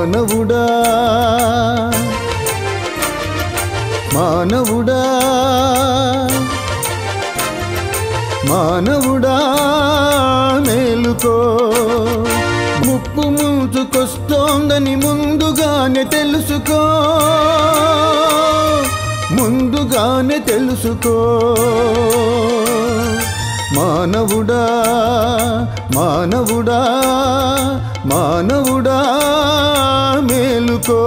మానవుడా మానవుడా మానవుడా మేలుకో ముప్పు ముంచుకొస్తోందని ముందుగానే తెలుసుకో ముందుగానే తెలుసుకో మానవుడా మానవుడా మానవుడా మేలుకో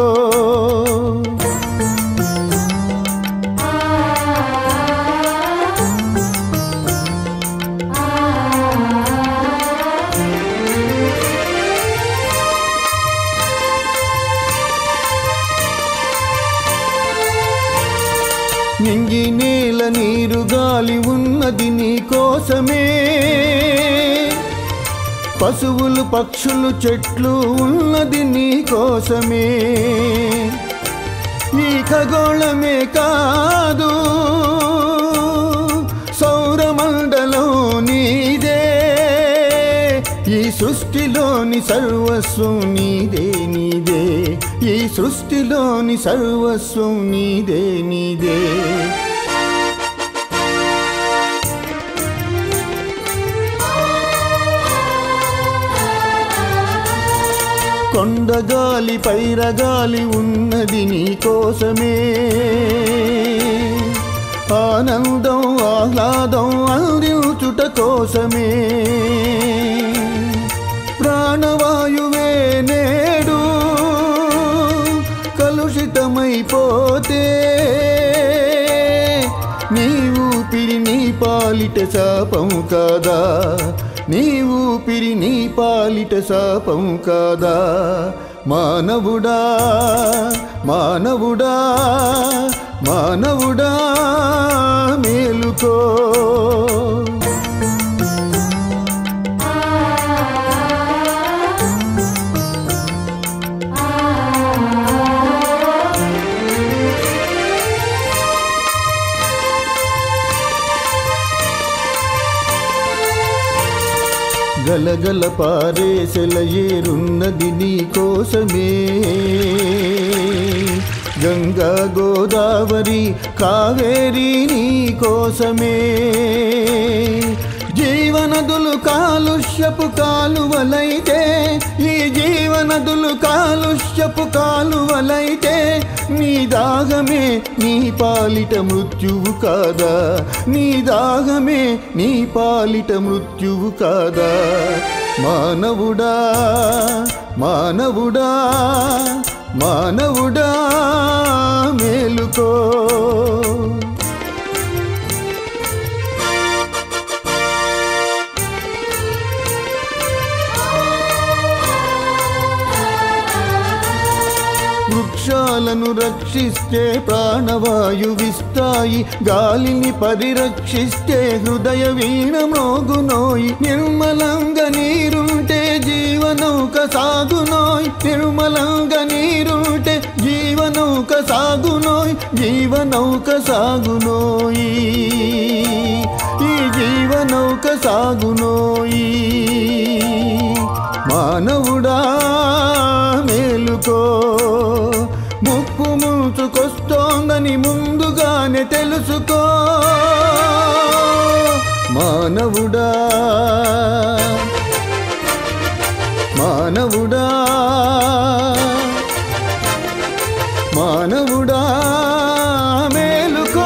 నింగి నేల నీరు గాలి ఉన్నది నీ కోసమే పశువులు పక్షులు చెట్లు ఉన్నది నీ కోసమే ఈ ఖగోళమే కాదు సౌరమండలం నీదే ఈ సృష్టిలోని సర్వస్వం నీదే నీదే ఈ సృష్టిలోని సర్వస్వం నీదే నీదే కొండగాలి పైరగాలి ఉన్నది నీ కోసమే ఆనందం ఆహ్లాదం అందించుట కోసమే ప్రాణవాయువే నేడు కలుషితమైపోతే నీ ఊపిరి నీ పాలిట శాపం కాదా నీ ఊపిరి నీ పాలిట శాపం కాదా మానవుడా మానవుడా మానవుడా మేలుకో గలగల పారేసెల ఏరున్నది నీ కోసమే గంగా గోదావరి కావేరి నీ కోసమే జీవనదులు కాలుష్యపు కాలువలైతే ఈ జీవనదులు కాలుష్యపు కాలువలైతే నీ దాగమే నీ పాలిట మృత్యువు కాదా నీ దాగమే నీ పాలిట మృత్యువు కాదా మానవుడా మానవుడా మానవుడా మేలుకో వృక్షాలను రక్షిస్తే ప్రాణవాయువిస్తాయి గాలిని పరిరక్షిస్తే హృదయ వీణ మ్రోగునోయి నిర్మలంగా నీరుంటే జీవనౌక సాగునోయ్ నిర్మలంగా నీరుంటే జీవనౌక సాగునోయ్ జీవనౌక సాగునోయి ఈ జీవనౌక సాగునోయి మానవుడా మేలుకో ముప్పు ముంచుకొస్తోందని ముందుగానే తెలుసుకో మానవుడా మానవుడా మానవుడా మేలుకో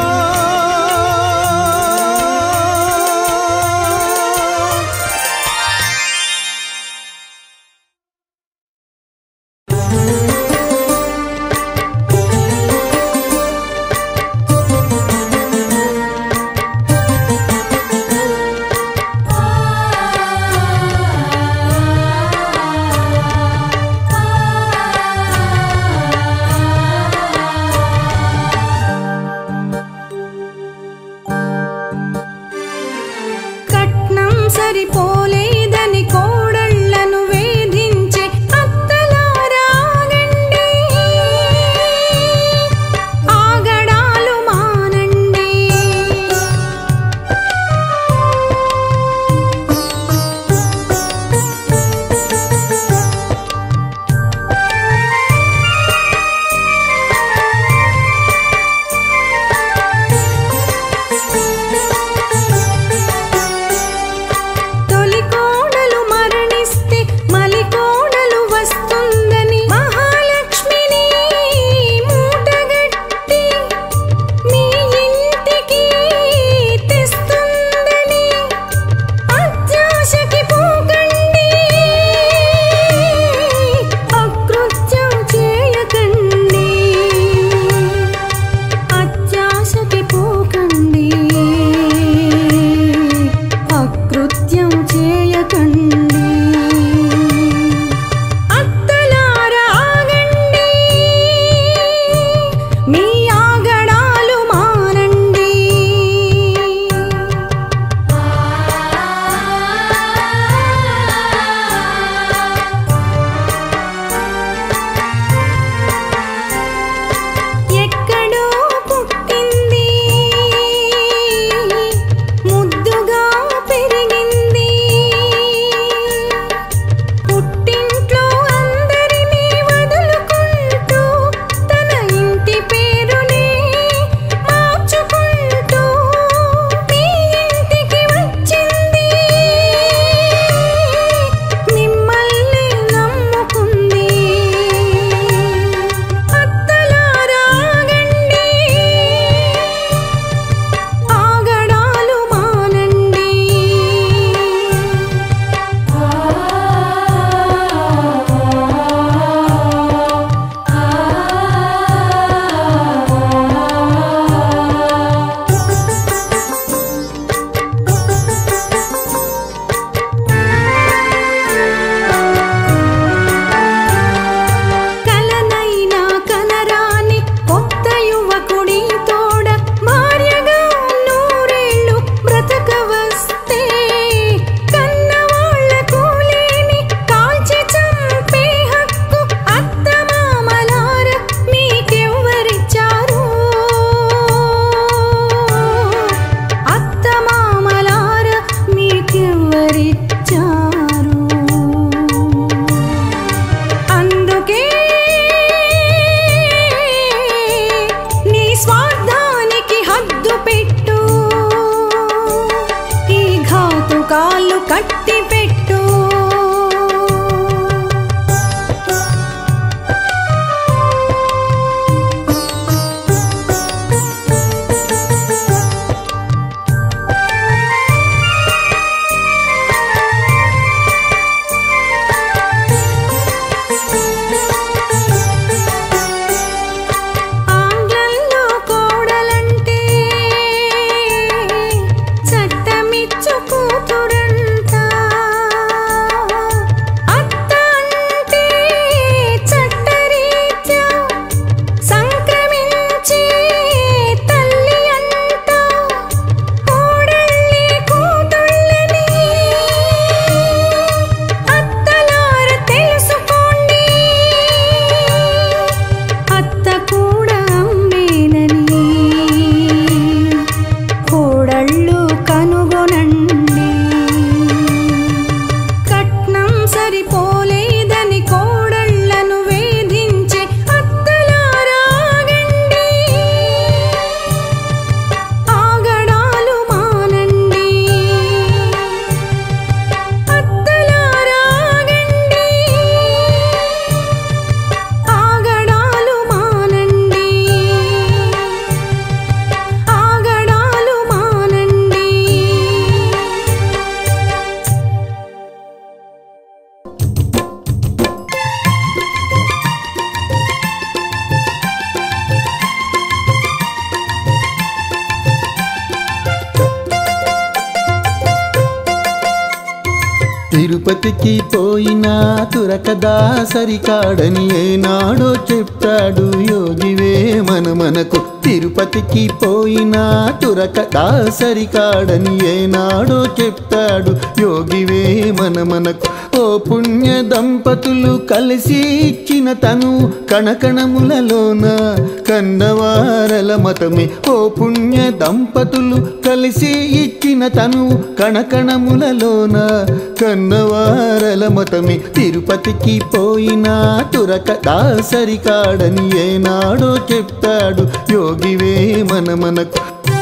తిరుపతికి పోయినా తురకదా సరికాడని ఏనాడో చెప్పాడు యోగివే మన మనకు తిరుపతికి పోయినా తురకదా సరికాడని ఏనాడో చెప్పాడు యోగివే మన మనకు ఓ పుణ్య దంపతులు కలిసి ఇచ్చిన తను కణకణములలోన కన్నవారల మతమే ఓ పుణ్య దంపతులు కలిసి ఇచ్చిన తను కణకణములలోన కన్నవారల మతమే తిరుపతికి పోయినా తురక దాసరికాడని ఏనాడో చెప్పాడు యోగివే మన మనకు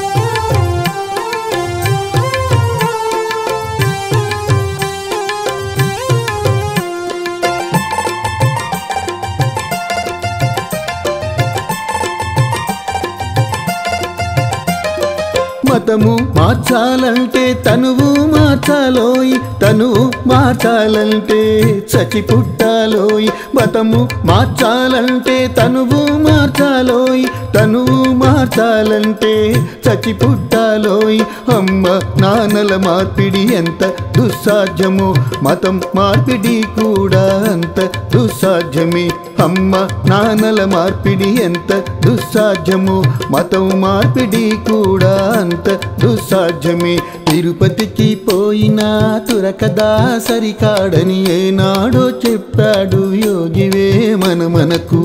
మతము మార్చాలంటే తనువు మార్చాలోయి తనువు మార్చాలంటే చచి పుట్టాలోయి మతము మార్చాలంటే తనువు మార్చాలోయి తనువు మార్చాలంటే చచి పుట్టాలోయి అమ్మ నాన్నల మార్పిడి ఎంత దుస్సాధ్యమో మతం మార్పిడి కూడా అంత దుస్సాధ్యమే అమ్మ నాన్నల మార్పిడి ఎంత దుస్సాధ్యమో మతం మార్పిడి కూడా అంత దుస్సాధ్యమే తిరుపతికి పోయినా తురకదా సరికాడని ఏనాడో చెప్పాడు యోగివే మన మనకు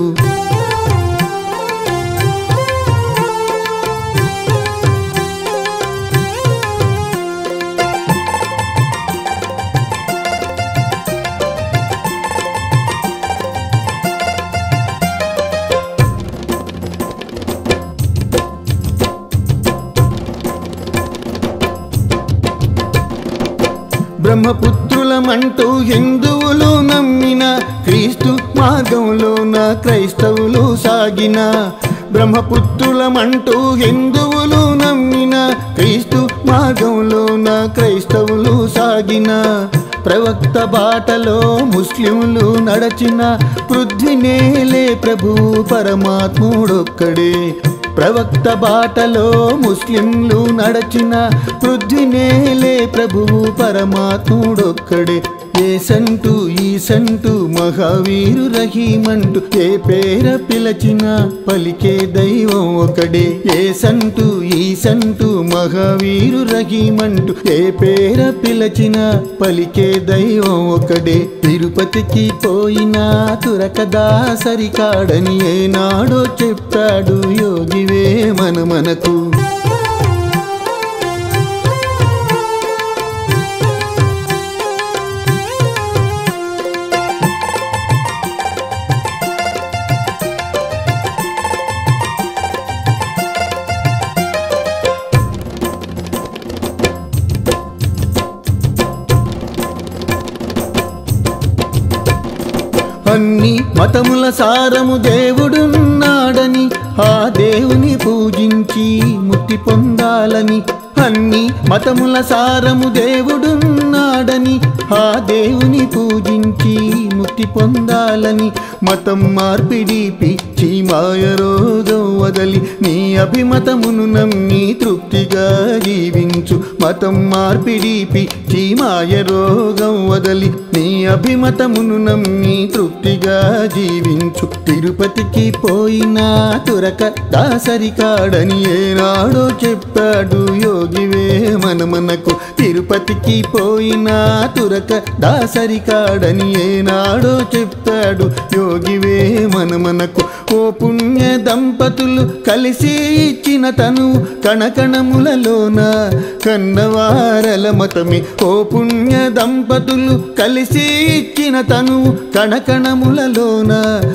బ్రహ్మపుత్రులమంటూ హిందువులు నమ్మిన క్రీస్తు మార్గంలోన క్రైస్తవులు సాగిన బ్రహ్మపుత్రులమంటూ హిందువులు నమ్మిన క్రీస్తు మార్గంలోన క్రైస్తవులు సాగిన ప్రవక్త బాటలో ముస్లింలు నడచిన పృథ్వీనేలే ప్రభు పరమాత్ముడొక్కడే ప్రవక్త బాటలో ముస్లింలు నడచిన పృథ్వీనేలే ప్రభువు పరమాత్ముడొక్కడే ఏ సంటూ ఈ సంటూ మహావీరు రహీమంటూ ఏ పేర పిలచిన పలికే దైవం ఒకడే ఏ సంటూ ఈ సంటూ మహావీరు రహీమంటూ ఏ పేర పిలచిన పలికే దైవం ఒకడే తిరుపతికి పోయినా తురకదా సరికాడని ఏనాడో చెప్పాడు యోగివే మన మనకు అన్ని మతముల సారము దేవుడున్నాడని ఆ దేవుని పూజించి ముక్తి పొందాలని అన్ని మతముల సారము దేవుడున్నాడని ఆ దేవుని పూజించి ముక్తి పొందాలని మతం మార్పిడి పిచ్చి మాయ రోగం వదలి నీ అభిమతమును నమ్మి తృప్తిగా జీవించు మతం మార్పిడి పిచ్చి మాయ రోగం వదలి నీ అభిమతమును నమ్మి తృప్తిగా జీవించు తిరుపతికి పోయినా తురక దాసరికాడని ఏనాడో చెప్పాడు యోగివే మన మనకు తిరుపతికి పోయినా తురక దాసరికాడని ఏనాడో చెప్పాడు యోగివే మన మనకు ఓ పుణ్య దంపతులు కలిసి ఇచ్చిన తను కణకణములలోన కన్నవారల మతమి ఓ పుణ్య దంపతులు కలిసి ఇచ్చిన తను కణకణములలోన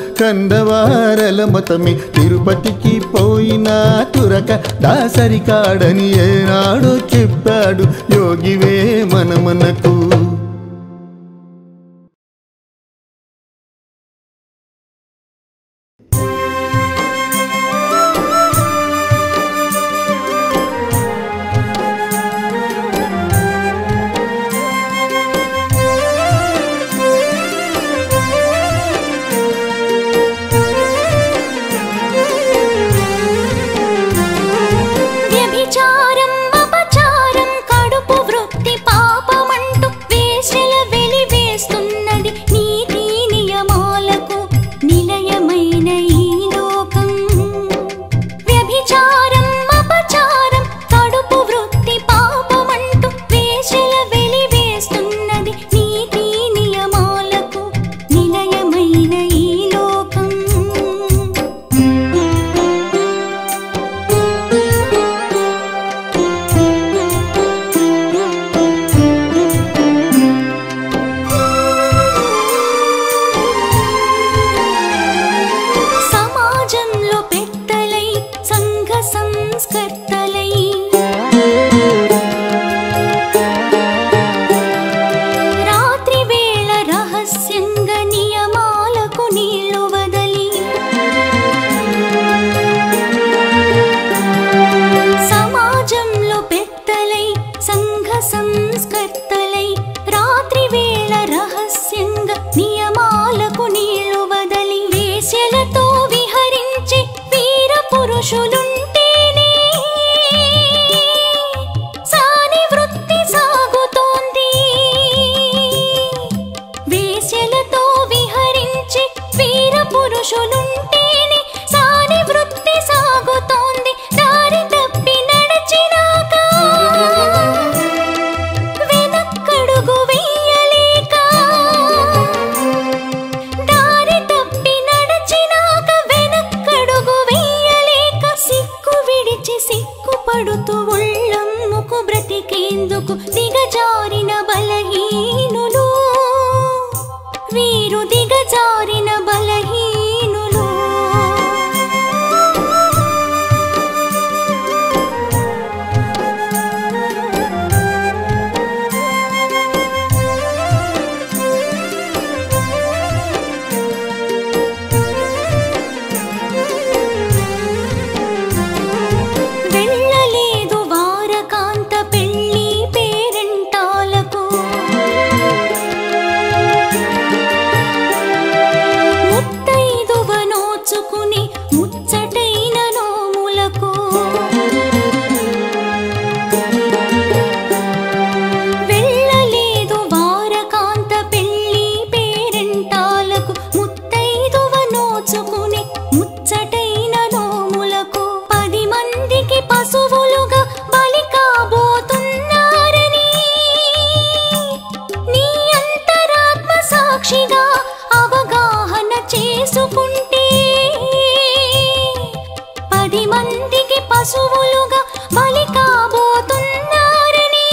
కందవారల మతమి తిరుపతికి పోయినా తురక దాసరికాడని ఏనాడో చెప్పాడు యోగివే మన మనకు వ్యభిచారం అపచారం కడుపు వృత్తి పాపమంటూ పురుషులుంటేనే సాని వృత్తి సాగుతోంది వేశ్యలతో విహరించి వీర పురుషులుంటేనే సాని వృత్తి సాగుతోంది దారి తప్పి నడిచినాక వెనక్కడుగు వెయ్యలేక దారి తప్పి నడచినాక వెనక్కడుగు వెయ్యలేక సిక్కు విడిచి సిక్కుపడుతూ ఉళ్ళమ్ముకు బ్రతికేందుకు దిగజారిన బలహీనులు వీరు దిగజారిన బలహీనులు వెళ్ళలేదు వారకాంత పెళ్ళి పేరెంటాలకు ముత్తైదువ నోచుకుని ముచ్చటైన నోములకు వెళ్ళలేదు వారకాంత పెళ్ళి పేరెంటాలకు ముత్తైదువ నోచుకుని ముచ్చటైన నోములకు పది మందికి పశువులుగా బలి కాబోతున్నారని నీ అంతరాత్మ సాక్షిగా అవగాహన చేసుకుంటే పది మందికి పశువులుగా బలి కాబోతున్నారని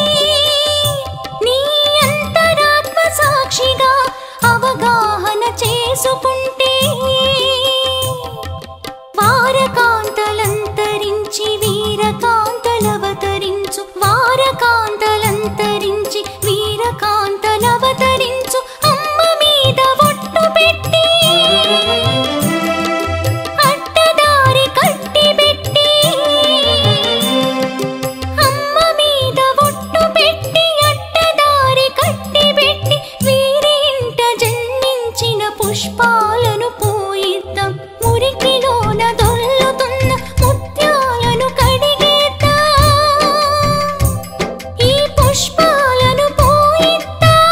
నీ అంతరాత్మ సాక్షిగా అవగాహన చేసుకుంటే వారకాంతలంతరించి వీరకాంతలవతరించు వారకాంతలంతరించి వీరకాంతలవతరించు అమ్మ మీద ఒట్టు పెట్టి అడ్డదారి కట్టి పెట్టి అమ్మ మీద ఒట్టు పెట్టి అడ్డదారి కట్టి పెట్టి వీరి ఇంట జన్మించిన పుష్పాలను పూయిద్దాం మురికిలోన దొల్లుతున్న ముత్యాలను కడిగేద్దాం ఈ పుష్పాలను పూయిద్దాం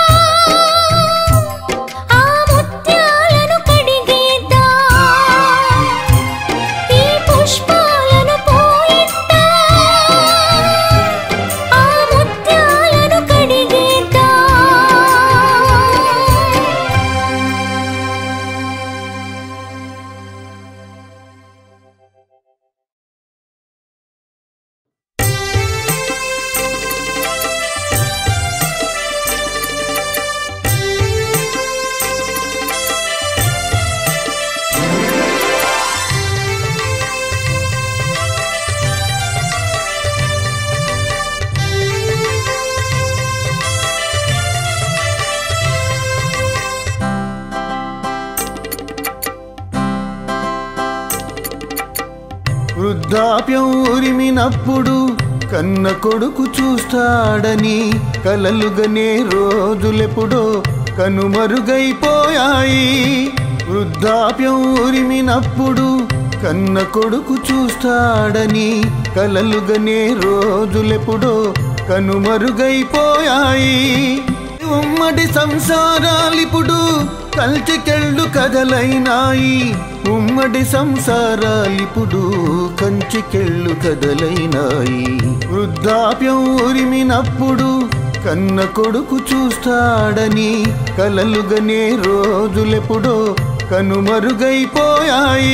ఆ ముత్యాలను కడిగేద్దాం ఈ పుష్పాలను పూయిద్దాం ఆ ముత్యాలను కడిగేద్దాం వృద్ధాప్యం ఉరిమినప్పుడు కన్న కొడుకు చూస్తాడని కలలుగనే రోజులెప్పుడో కనుమరుగైపోయాయి వృద్ధాప్యం ఉరిమినప్పుడు కన్న కొడుకు చూస్తాడని కలలుగనే రోజులెప్పుడో కనుమరుగైపోయాయి ఉమ్మడి సంసారాలిప్పుడు కంచికెళ్ళు కదలైనాయి ఉమ్మడి సంసారాలిప్పుడు కంచికెళ్ళు కదలైనాయి వృద్ధాప్యం ఉరిమినప్పుడు కన్న కొడుకు చూస్తాడని కలలుగనే రోజులెప్పుడో కనుమరుగైపోయాయి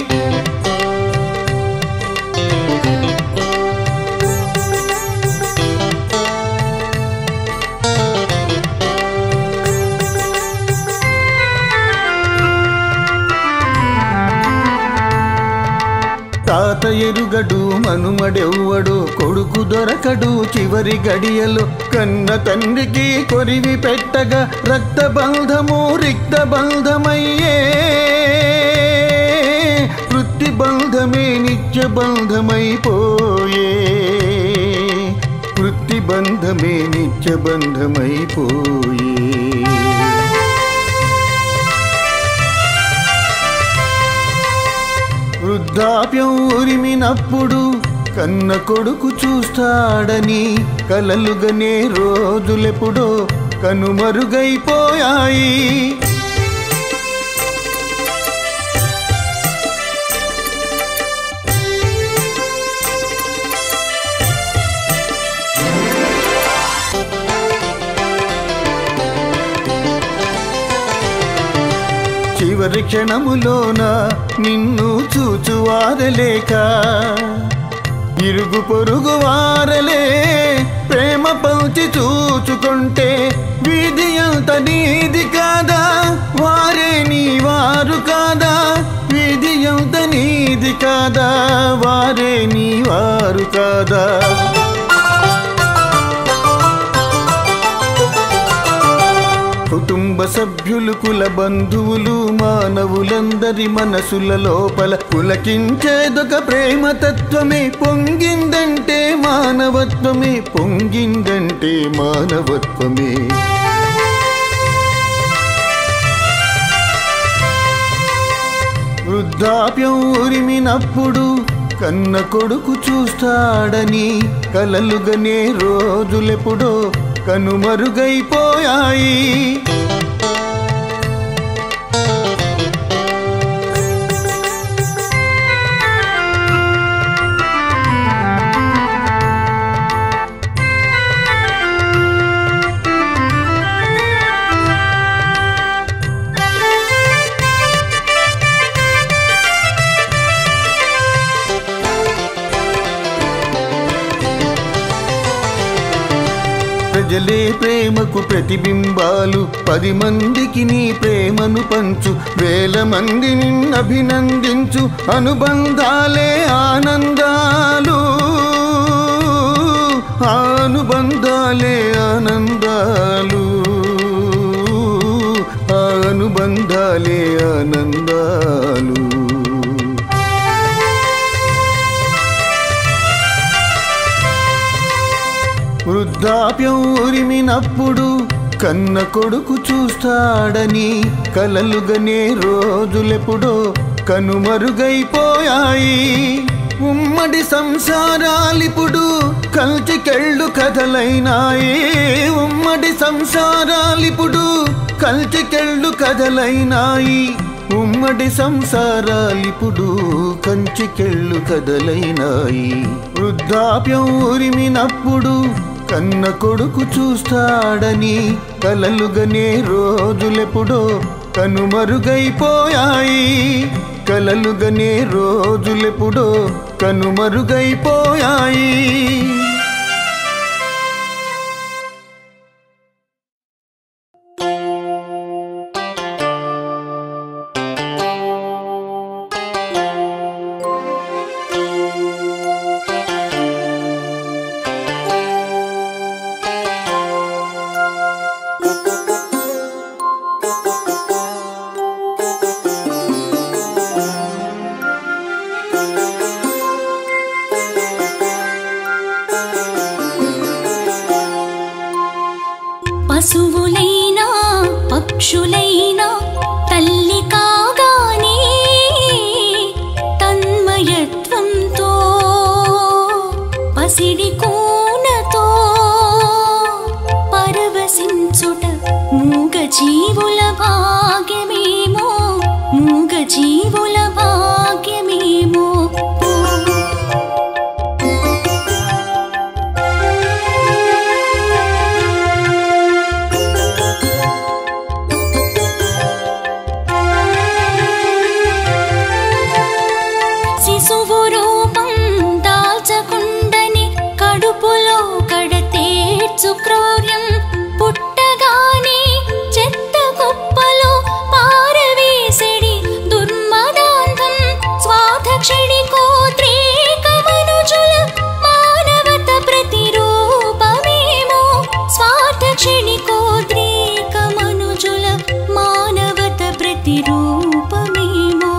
తాత ఎరుగడు మనుమడెవ్వడు కొడుకు దొరకడు చివరి గడియలో కన్న తండ్రికి కొరివి పెట్టగా రక్త బంధము రిక్త బంధమయ్యే వృత్తి బంధమే నిత్య బంధమైపోయే వృత్తి బంధమే నిత్య బంధమైపోయే వృద్ధాప్యం ఉరిమినప్పుడు కన్న కొడుకు చూస్తాడని కలలుగనే రోజులెప్పుడో కనుమరుగైపోయాయి చివరి క్షణములోన నిన్ను చూచువారలేక ఇరుగు పొరుగు వారలే ప్రేమ పంచి చూచుకుంటే వీధి అంత నీది కాదా వారే నీ వారు కాదా వీధి అంత నీది కాదా వారే నీ వారు కాదా కుటుంబ సభ్యులు కుల బంధువులు మానవులందరి మనసుల లోపల పులకించేదొక ప్రేమ తత్వమే పొంగిందంటే మానవత్వమే పొంగిందంటే మానవత్వమే వృద్ధాప్యం ఉరిమినప్పుడు కన్న కొడుకు చూస్తాడని కలలుగనే రోజులెప్పుడో కనుమరుగైపోయాయి ప్రజలే ప్రేమకు ప్రతిబింబాలు పది మందికి నీ ప్రేమను పంచు వేల మంది నిన్ను అభినందించు అనుబంధాలే ఆనందాలు అనుబంధాలే ఆనందాలు అనుబంధాలే ఆనందాలు వృద్ధాప్యం ఉరిమినప్పుడు కన్న కొడుకు చూస్తాడని కలలుగనే రోజులెప్పుడో కనుమరుగైపోయాయి ఉమ్మడి సంసారాలిప్పుడు కల్చికెళ్ళు కథలైనాయి ఉమ్మడి సంసారాలిప్పుడు కల్చికెళ్ళు కథలైనాయి ఉమ్మడి సంసారాలిప్పుడు కంచికెళ్ళు కదలైనాయి వృద్ధాప్యం ఉరిమినప్పుడు కన్న కొడుకు చూస్తాడని కలలుగనే రోజులెప్పుడో కనుమరుగైపోయాయి కలలుగనే రోజులెప్పుడో కనుమరుగైపోయాయి పశువులైనా పక్షులైనా తల్లి కాగానే తన్మయత్వంతో పసిడి కోనతో పరవశించుట మూగ జీవుల భాగ్యమేమో మూగ జీవుల భాగ్యమేమో శిశువు రూపం దాల్చకుండని కడుపులో కడతేర్చు క్రౌర్యం పుట్టగానే చెత్త కుప్పలో పారవేసెడి దుర్మదాంతం స్వార్థక్షడి కోత్రేకమనుజుల మానవత ప్రతిరూపమేమో స్వార్థక్షడి కోత్రేకమనుజుల మానవత ప్రతిరూపమేమో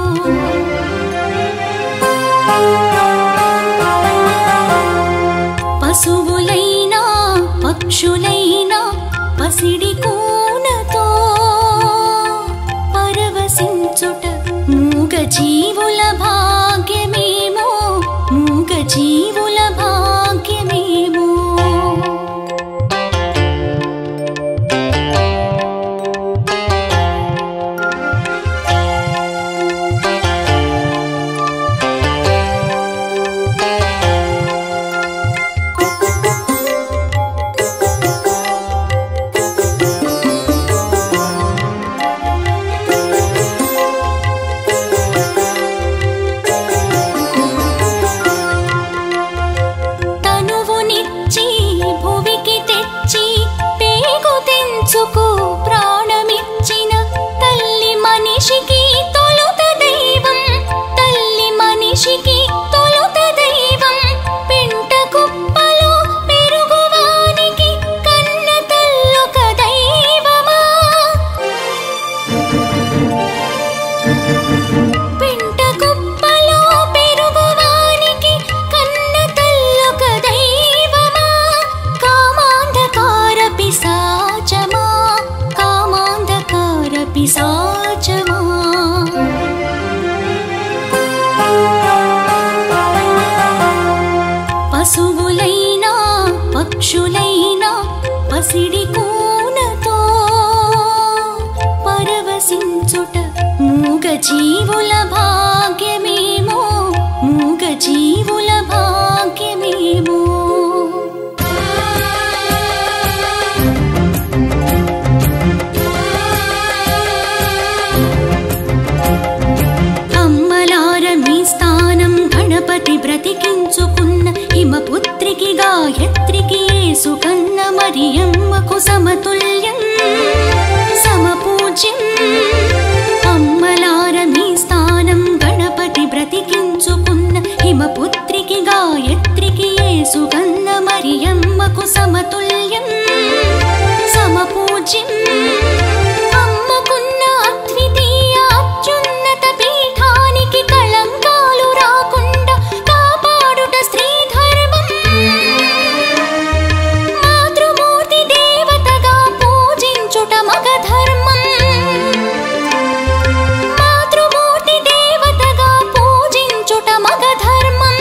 పశువులైనా పక్షులైనా పసిడి కోనతో పరవశించుట మూగ జీవుల భాగ జీవుల భాగ్యమేమో మూగ జీవుల భాగ్యమేమో అమ్మలార మీ స్థానం గణపతి బ్రతికించుకున్న హిమపుత్రికి గాయత్రికి ఏసుకన్న మరియమ్మకు సమతుల్యం సమపూజ్యం అమ్మలార మీ స్థానం గణపతి బ్రతికించుకున్న హిమపుత్రికి గాయత్రికి ఏసుకన్న మరియమ్మకు సమతుల్యం సమపూజ్యం అమ్మకున్న అద్వితీయ అత్యున్నత పీఠానికి కళంకాలు రాకుండా కాపాడుట స్త్రీ ధర్మం మాతృమూర్తి దేవతగా పూజించుట మగ ధర్మం మాతృమూర్తి దేవతగా పూజించుట మగ ధర్మం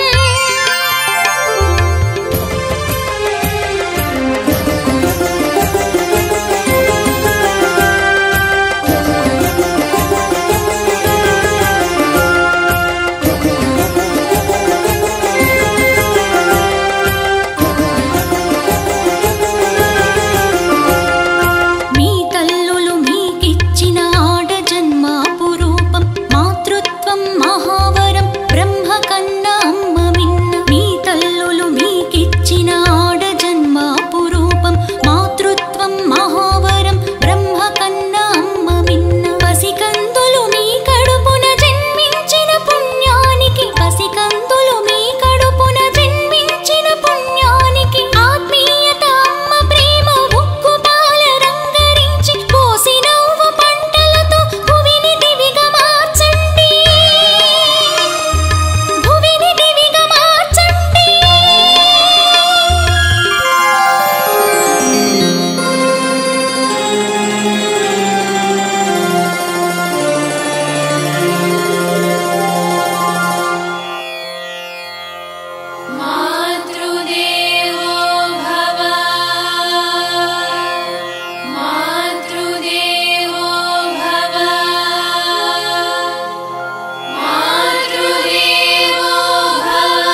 మీ తల్లులు మీకిచ్చిన ఆడ జన్మాపురూపం మాతృత్వం మహావరం బ్రహ్మ కన్నా అమ్మ మిన్న మీ తల్లులు మీకిచ్చిన ఆడ జన్మాపురూపం మాతృత్వం మహావరం బ్రహ్మ కన్నా అమ్మ మిన్న పసికందులు మీ కడుపున జన్మించిన పుణ్యానికి పసికందులు మీ కడుపున జన్మించిన పుణ్యానికి ఆత్మీయత అమ్మ ప్రేమ ఉక్కు పాల రంగరించి పోసి నవ్వు పంటలతో భువిని దివిగా మార్చండి భువిని దివిగా మార్చండి मातृदेवो भव मातृदेवो भव मातृदेवो भव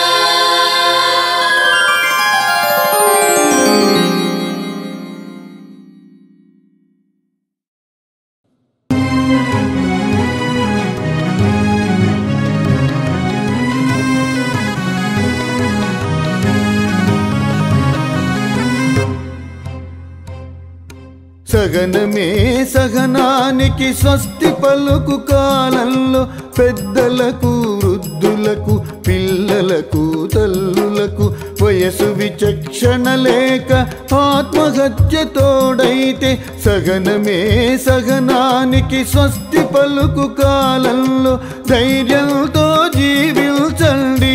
సగనమే సహనానికి స్వస్తి పలుకు కాలంలో పెద్దలకు వృద్ధులకు పిల్లలకు తల్లులకు వయసు విచక్షణ లేక ఆత్మహత్య తోడైతే సగనమే సహనానికి స్వస్తి పలుకు కాలంలో ధైర్యంతో జీవించండి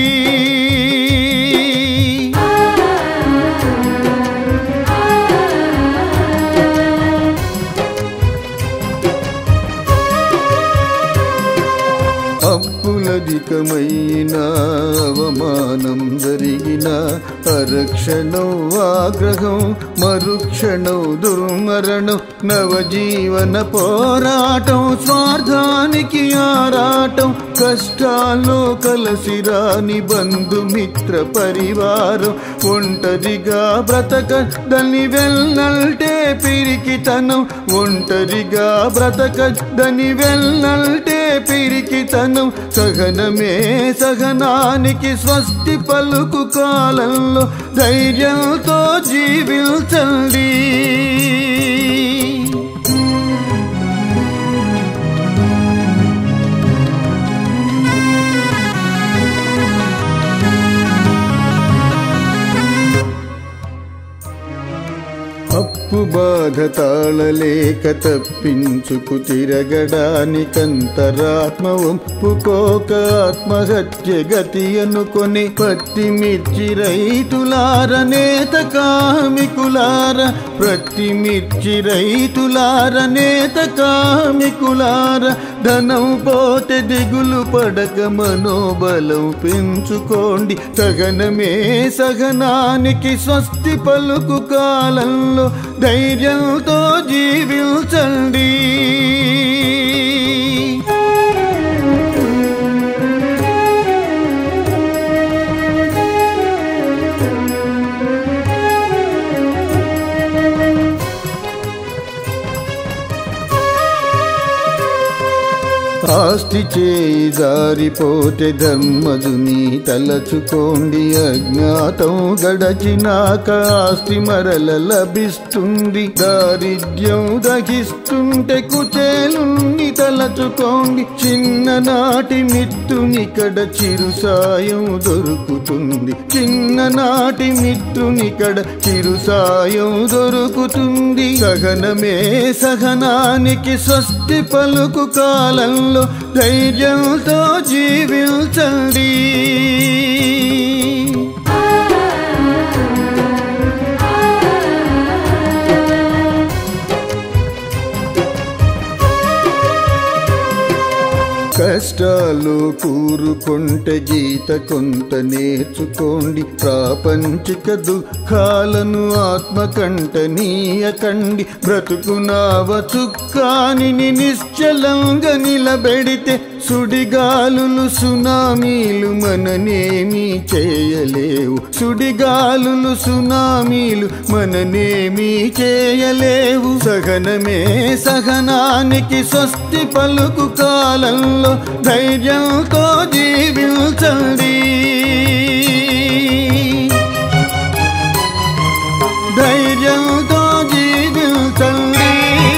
అప్పులధికమైన అవమానం జరిగిన అరక్షణం ఆగ్రహం మరుక్షణం దుర్మరణం నవజీవన పోరాటం స్వార్థానికి ఆరాటం కష్టాల్లో కలసిరాని బంధుమిత్ర పరివారం ఒంటరిగా బ్రతకద్దని వెళ్ళల్టే పిరికితనం ఒంటరిగా బ్రతకద్దని వెళ్ళల్టే పిరికితనం సహనమే సహనానికి స్వస్తి పలుకు కాలంలో ధైర్యంతో జీవించండి అప్పు బాధ తాళలేక తప్పించుకు తిరగడానికంతరాత్మ ఒప్పుకోక ఆత్మహత్య గతి అనుకొని పత్తి మిర్చి రైతులార నేత కామికులార ప్రతి మిర్చి రైతులార నేత కామికులార ధనం పోతే దిగులు పడక మనోబలం పెంచుకోండి సగనమే సగనానికి స్వస్తి పలుకు కాలంలో ధైర్యంతో జీవించండి దాసి చేయి జారిపోతే ధర్మజుని తలచుకోండి అజ్ఞాతం గడచినాక ఆస్తి మరల లభిస్తుంది దారిద్ర్యం దహిస్తుంటే కుచేలుని తలచుకోండి చిన్ననాటి మిత్రునికడ చిరు సాయం దొరుకుతుంది చిన్ననాటి మిత్రునికడ చిరు సాయం దొరుకుతుంది సహనమే సహనానికి స్వస్తి పలుకు కాలంలో ధైర్యంతో జీవించండి కష్టాలు కూరుకుంటే గీత కొంత నేర్చుకోండి ప్రాపంచిక దుఃఖాలను ఆత్మకంట నీయకండి బ్రతుకునావ చుక్కాని నిశ్చలంగా నిలబెడితే సుడిగాలులు సునామీలు మననేమీ చేయలేవు సుడిగాలులు సునామీలు మననేమీ చేయలేవు సహనమే సహనానికి స్వస్తి పలుకు కాలంలో ధైర్యంతో జీవించండి ధైర్యంతో జీవించండి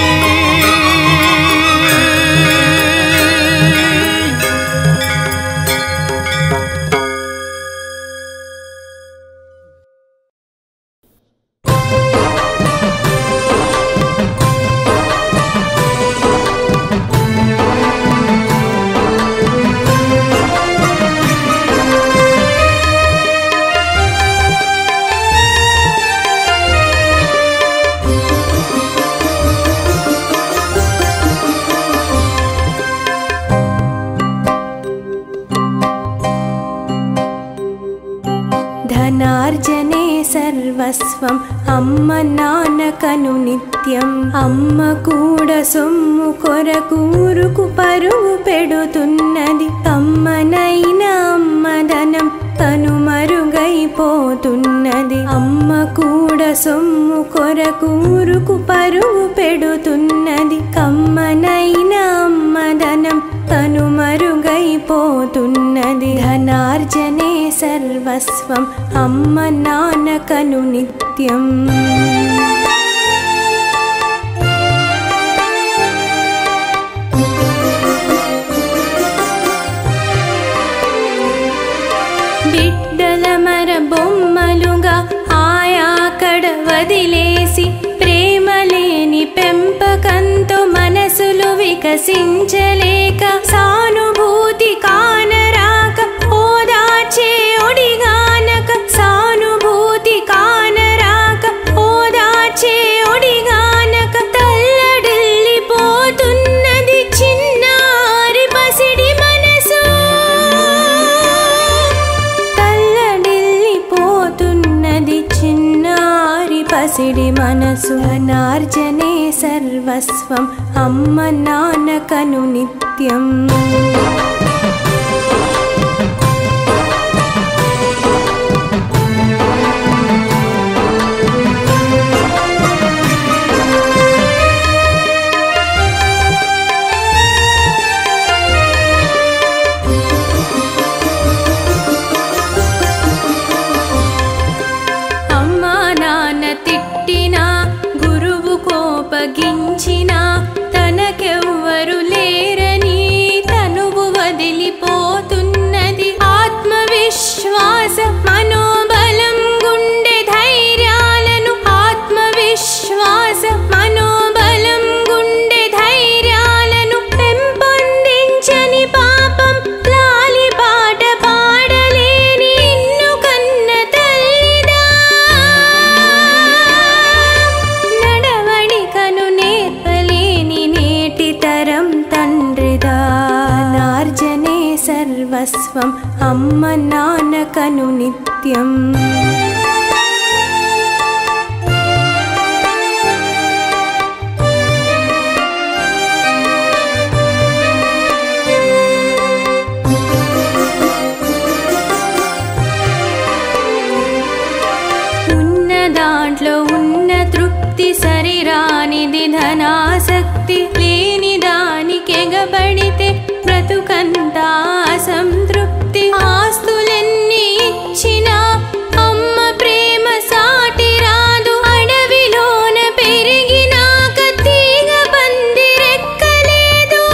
ధనార్జనే సర్వస్వం అమ్మ నాన్నకను నిత్యం అమ్మ కూడా సొమ్ము కొరకూరుకు పరుగు పెడుతున్నది అమ్మనైన అమ్మదనం తను మరుగైపోతున్నది అమ్మ కూడా సొమ్ము కొరకూరుకు పరుగు పెడుతున్నది కమ్మనైన అమ్మదనం తను మరుగైపోతున్నది ధనార్జనే సర్వస్వం అమ్మ నాన్నకను నిత్యం బిడ్డల మర బొమ్మలుగా ఆయాకడ వదిలేసి ప్రేమ లేని పెంపకంతో మనసులు వికసించలేక సానుభూతి కానరాక ఓదార్చే ఒడిగానక సానుభూతి కానరాక ఓదార్చే ఒడిగానక తల్లడిల్లిపోతున్నది చిన్నారి పసిడి మనసు తల్లడిల్లిపోతున్నది చిన్నారి పసిడి మనసు అనార్జనే సర్వస్వం అమ్మ నాన్నకను నిత్యం అమ్మా నాన్న తిట్టినా గురువు కోపగించినా తనకెవ్వరు లేరని తనువు వదిలిపోతున్నది ఆత్మవిశ్వాస మనోబలం గుండె ధైర్యాలను ఆత్మవిశ్వాస మనోబలం గుండె ధైర్యాలను పెంపొందించని పాపం లాలి పాట పాడలేని నిన్ను కన్న తల్లిదా నడవడికను నేర్పలేని నేటి తరం తండ్రిదా నార్జనే సర్వస్వం అమ్మ నాన్నకను నిత్యం ఉన్న దాంట్లో ఉన్న తృప్తి సరిరానిది ధనాసక్తి లేని దానికి ఎగబడితే బ్రతుక సంతృప్తి ఆస్తులెన్ని ఇచ్చినా అమ్మ ప్రేమ సాటి రాదు అడవిలోన పెరిగినాక తీగ పందిరెక్కలేదు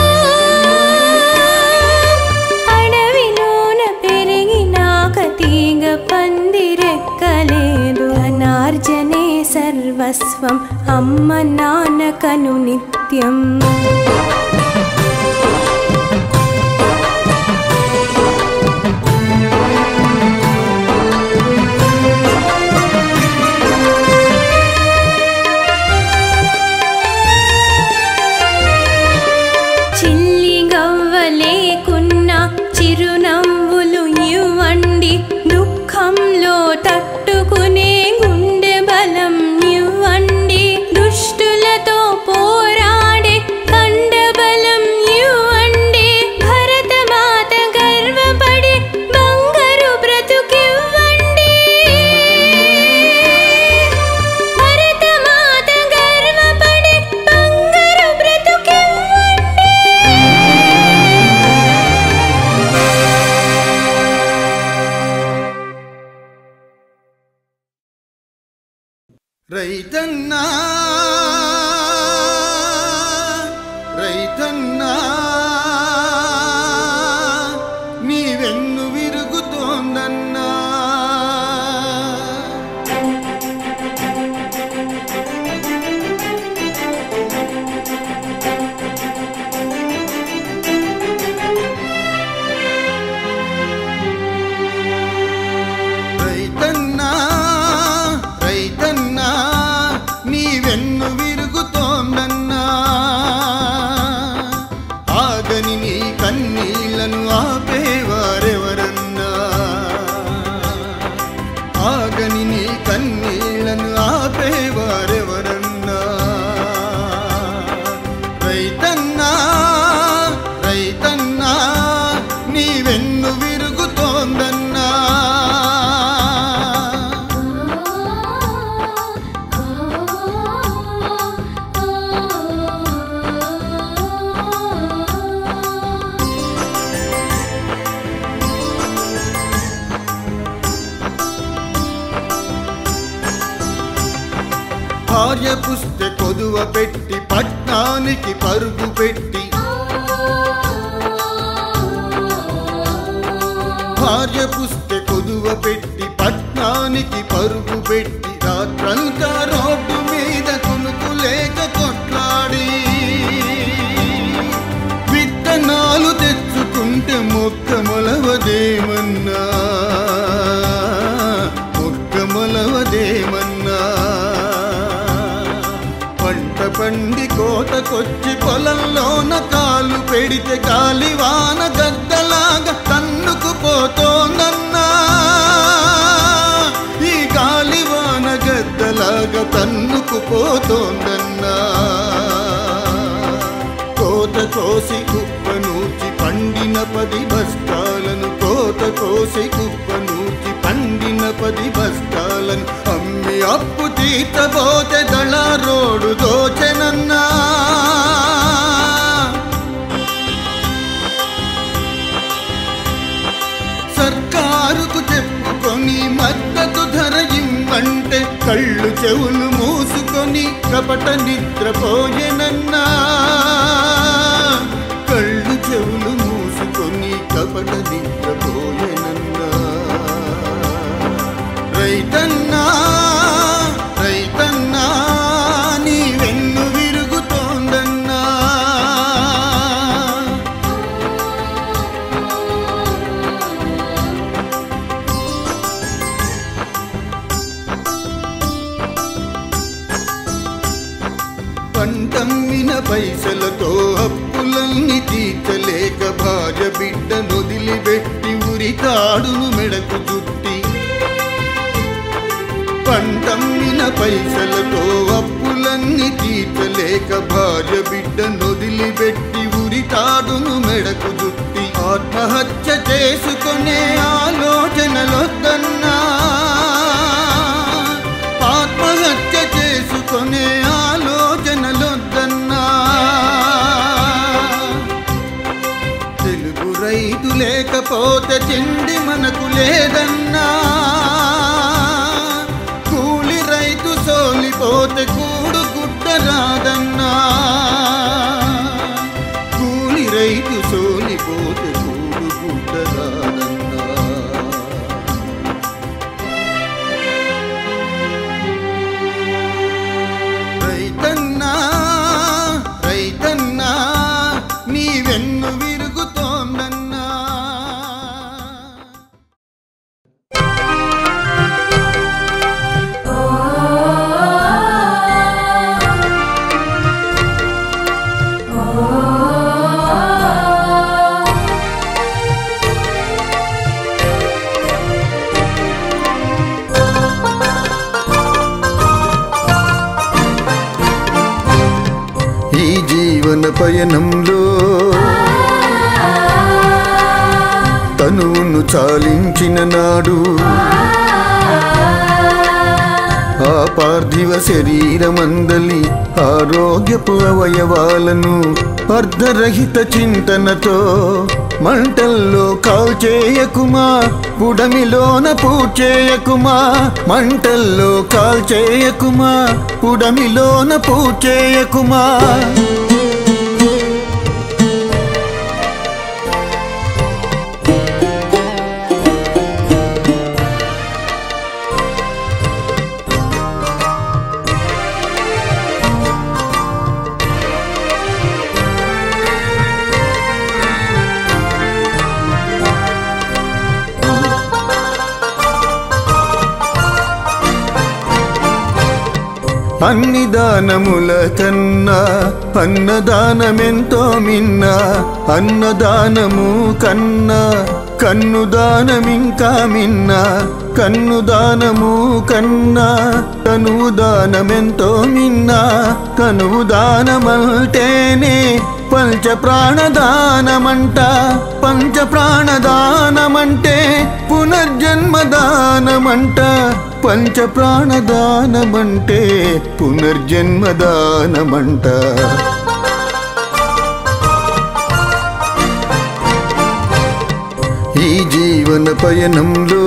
అడవిలోన పెరిగినాక తీగ పందిరెక్కలేదు ధనార్జనే సర్వస్వం అమ్మ నాన్నకను నిత్యం చిల్లి గవ్వ లేకున్నా చిరునవ్వులు ఇవ్వండి దుఃఖంలో తట్టుకునే గుండె బలం ఇవ్వండి దుష్టులతో పోరాడే కండబలం ఇవ్వండి భరతమాత గర్వపడి బంగారు బ్రతుకివ్వండి భరతమాత గర్వపడి బంగారు బ్రతుకివ్వండి రైతన్నా రైతన్నా నీవెన్ను విరుగుతోందన్నా రైతన్నా రైతన్నా నీవెన్ను విరుగుతోందన్నా ఆగని నీ కన్నీళ్లను ఆపేవారెవరన్నా ఆగని నీ కన్నీళ్లను ఆపేవారెవరన్నా రైతన్నా రైతన్నా నీవెన్ను విరుగుతోందన్నా భార్య పుస్తె కొదువ పెట్టి పట్నానికి పరుగు పెట్టి భార్య పుస్తె కొదువ పెట్టి పట్నానికి పరుగు పెట్టి రాత్రంతా రోడ్డు మీద కొనుకు లేక కొట్లాడి విత్తనాలు తెచ్చుకుంటే మొక్క మొలవదేమన్నా మొక్క మొలవదేమన్నా పంట పండి కోతకొచ్చి పొలంలోన కాలు పెడితే గాలివాన గద్దలాగా తన్నుకు పోతోందన్నా ఈ గాలివాన గద్దలాగా తన్నుకు పోతోందన్నా కోత కోసి కుప్ప నూచి పండిన పది బస్తాలను కోత కోసి కుప్ప నూచి పండిన పది బస్తాలను అమ్మి అప్పు తీర్చబోతే దళ రోడ్డు దోచెనన్నా సర్కారుకు చెప్పుకొని మద్దతు ధర ఇమ్మంటే కళ్ళు చెవులు మూసుకొని కపట నిద్రపోయేనన్నా కళ్ళు చెవులు మూసుకొని కపట నిద్రపోయేనన్నా రైతన్నా రైతన్నా నీ వెన్ను విరుగుతోందన్నా పంటమ్మిన పైసలతో అప్పులన్నీ తీర్చలేక భార్య బిడ్డ నొదిలిపెట్టి ఉరి తాడును మెడకు చుట్టి పంటమ్మిన పైసలతో అప్పులన్నీ తీర్చలేక భార్య బిడ్డ నొదిలిపెట్టి ఉరి తాడును మెడకు చుట్టి ఆత్మహత్య చేసుకునే ఆలోచనలొద్దన్నా ఆత్మహత్య చేసుకునే ఆలోచనలొద్దన్నా తెలుగు రైతు లేక తిండి మనకు లేదన్నా కూలి రైతు సోలిపోతే కూడు గుడ్డ రాదన్నా కూలి రైతు సోలిపోతే కూడు గుడ్డ రాదన్నా రైతన్నా రైతన్నా నీవెన్ను విరుగుతోందన్నా ఈ జీవన పయనంలో తనువును చాలించిన నాడు ఆ పార్థివ శరీరమందలి ఆరోగ్యపు అవయవాలను అర్ధరహిత చింతనతో మంటల్లో కాల్చేయకుమా పుడమిలోన పూచేయకుమా మంటల్లో కాల్చేయకుమా పుడమిలోన పూచేయకుమా అన్ని దానముల కన్నా అన్నదానమెంతో మిన్న అన్నదానము కన్నా కన్ను దానమింకా మిన్న కన్ను దానము కన్నా కనువు దానమెంతో మిన్న కనువు దానమంటేనే పంచ ప్రాణదానమంట పంచ ప్రాణదానమంటే పునర్జన్మదానమంట పంచ ప్రాణదానమంటే పునర్జన్మదానమంట ఈ జీవన పయనంలో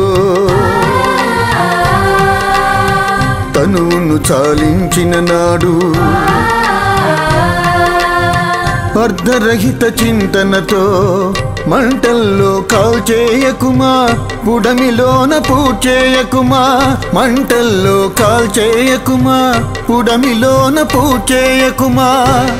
తనువును చాలించిన నాడు అర్ధరహిత చింతనతో మంటల్లో కాల్చేయకుమా పుడమిలోన పూచేయకుమా మంటల్లో కాల్చేయకుమా పుడమిలోన పూచేయకుమా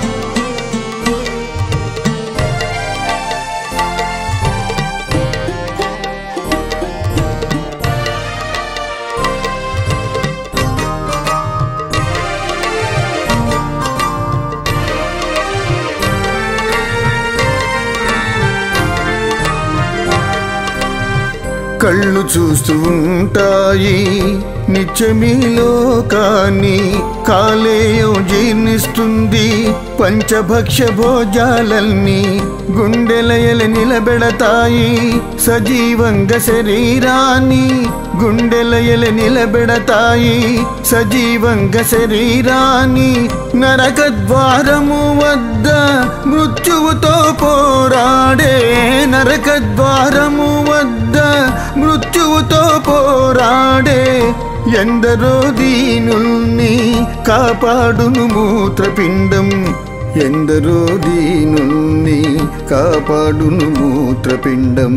కళ్ళు చూస్తూ ఉంటాయి నిత్యమీలో కానీ కాలేయం జీర్ణిస్తుంది పంచభక్ష భోజాలన్నీ గుండెలయల నిలబెడతాయి సజీవంగా శరీరాన్ని గుండెలయల నిలబెడతాయి సజీవంగా శరీరాన్ని నరక ద్వారము వద్ద మృత్యువుతో పోరాడే నరక ద్వారము వద్ద మృత్యువుతో పోరాడే ఎందరో దీనుల్ని కాపాడును మూత్రపిండం ఎందరో దీనుల్ని కాపాడును మూత్రపిండం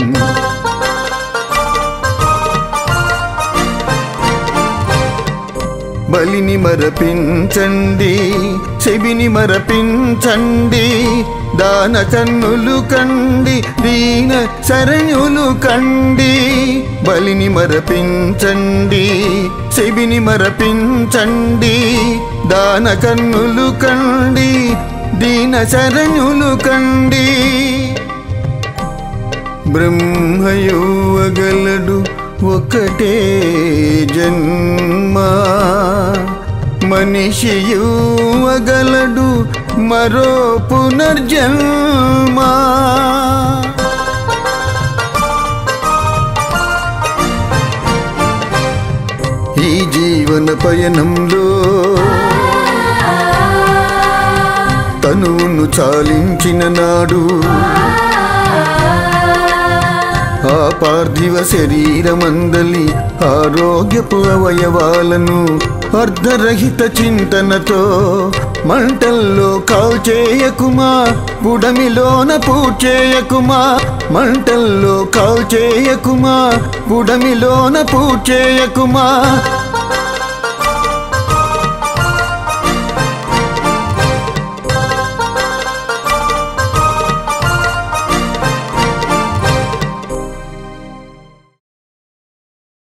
బలిని మరపించండి చెవిని మరపించండి దాన కన్నులు కండి దీన శరణులు కండి బలిని మరపించండి చెవిని మరపించండి దాన కన్నులు కండి దీన శరణులు కండి బ్రహ్మయువగలడు ఒకటే జన్మ మనిషియువగలడు మరో పునర్జన్మ ఈ జీవన పయనంలో తనువును చాలించిన నాడు ఆ పార్థివ శరీరమందలి ఆరోగ్యపు అవయవాలను అర్ధరహిత చింతనతో మంటల్లో కాల్చేయకుమా పుడమిలోన పూడ్చేయకుమా మంటల్లో కాల్చేయకుమా పుడమిలోన పూడ్చేయకుమా